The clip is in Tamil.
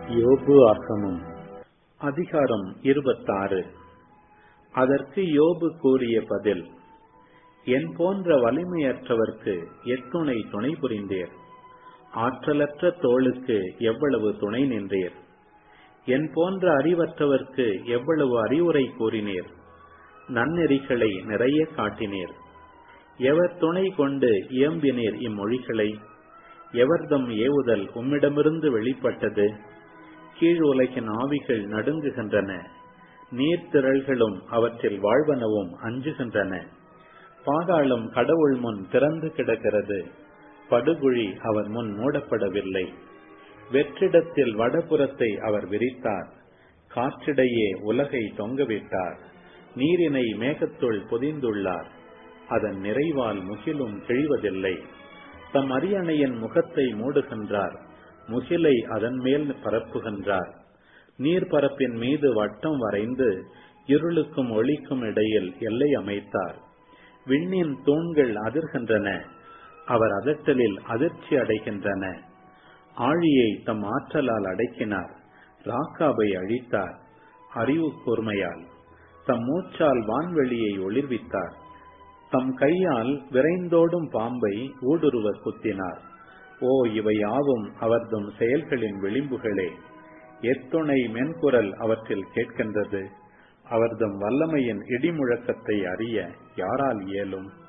யோபு ஆகமம் அதிகாரம் இருபத்தாறு அதற்கு யோபு கூறிய பதில் என் போன்ற வலிமையற்றவர்க்கு எத்துணை துணை புரிந்தீர் ஆற்றலற்ற தோளுக்கு எவ்வளவு துணை நின்றீர் என் போன்ற அறிவற்றவர்க்கு எவ்வளவு அறிவுரை கூறினீர் நன்னெறிகளை நிறைய காட்டினீர் எவர் துணை கொண்டு இயம்பினீர் இம்மொழிகளை எவர்தம் ஏவுதல் உம்மிடமிருந்து வெளிப்பட்டது கீழ் உலகின் ஆவிகள் நடுங்குகின்றன நீர்த்திரள்களும் அவற்றில் வாழ்வனவும் அஞ்சுகின்றன பாதாளம் கடவுள் முன் திறந்து கிடக்கிறது படுகுழி அவர் முன் மூடப்படவில்லை வெற்றிடத்தில் வடபுறத்தை அவர் விரித்தார் காற்றிடையே உலகை தொங்கவிட்டார் நீரினை மேகத்துள் பொதிந்துள்ளார் அதன் நிறைவால் முகிலும் கிழிவதில்லை தம் அரியணையின் முகத்தை மூடுகின்றார் முகிலை அதன் மேல் பரப்புகின்றார் நீர்பரப்பின் மீது வட்டம் வரைந்து இருளுக்கும் ஒளிக்கும் இடையில் எல்லை அமைத்தார் விண்ணின் தூண்கள் அதிர்கின்றன அவர் அதட்டலில் அதிர்ச்சி அடைகின்றன ஆழியை தம் ஆற்றலால் அடக்கினார் ராக்காபை அழித்தார் அறிவு கூர்மையால் தம் மூச்சால் வான்வெளியை ஒளிர்வித்தார் தம் கையால் விரைந்தோடும் பாம்பை ஊடுருவ குத்தினார் ஓ இவை யாவும் அவர்தம் செயல்களின் விளிம்புகளே எத்துணை மென்குரல் அவற்றில் கேட்கின்றது அவர்தம் வல்லமையின் இடிமுழக்கத்தை அறிய யாரால் இயலும்